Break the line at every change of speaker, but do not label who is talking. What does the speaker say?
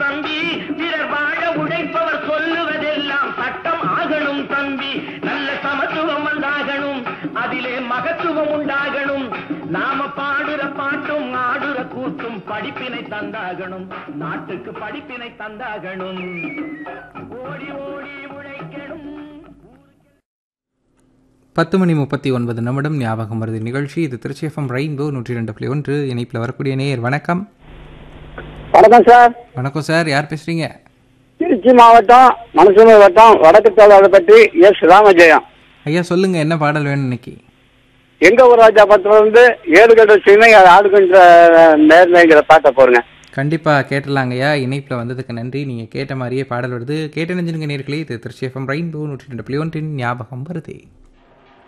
தம்பி பிறர் வாழ உழைப்பவர் சொல்லுவதெல்லாம் சட்டம் ஆகணும் தம்பி நல்ல சமத்துவம் வந்தாகணும் அதிலே மகத்துவம் உண்டாகணும் நாம பாடுற பாட்டும் ஆடுற கூத்தும் படிப்பினை தந்தாகணும் நாட்டுக்கு படிப்பினை தந்தாகணும் ஓடி ஓடி உழைக்கணும்
பத்து மணி முப்பத்தி ஒன்பது நிமிடம் ஞாபகம் வருது நிகழ்ச்சி இது திருச்சி எஃப்எம் ரெயின்போ நூற்றி ரெண்டு புள்ளி ஒன்று இணைப்பில் வரக்கூடிய நேயர் வணக்கம்
வணக்கம் சார்
வணக்கம் சார் யார் பேசுறீங்க
திருச்சி மாவட்டம் மனசுமை வட்டம் வடக்கு தோழரை பற்றி எஸ் ராமஜெயம்
ஐயா சொல்லுங்க என்ன பாடல் வேணும் இன்னைக்கு
எங்க ஒரு ராஜா படத்துல இருந்து ஏழுகட்ட சினை ஆடுகின்ற நேர்மைங்கிற பாட்டை போடுங்க
கண்டிப்பா கேட்டலாங்க ஐயா இணைப்பில் வந்ததுக்கு நன்றி நீங்க கேட்ட மாதிரியே பாடல் வருது கேட்ட நெஞ்சினுங்க நேர்களே இது திருச்சி எஃப்எம் ரெயின்போ நூற்றி ரெண்டு புள்ளி ஒன்றின் ஞாபகம் வருது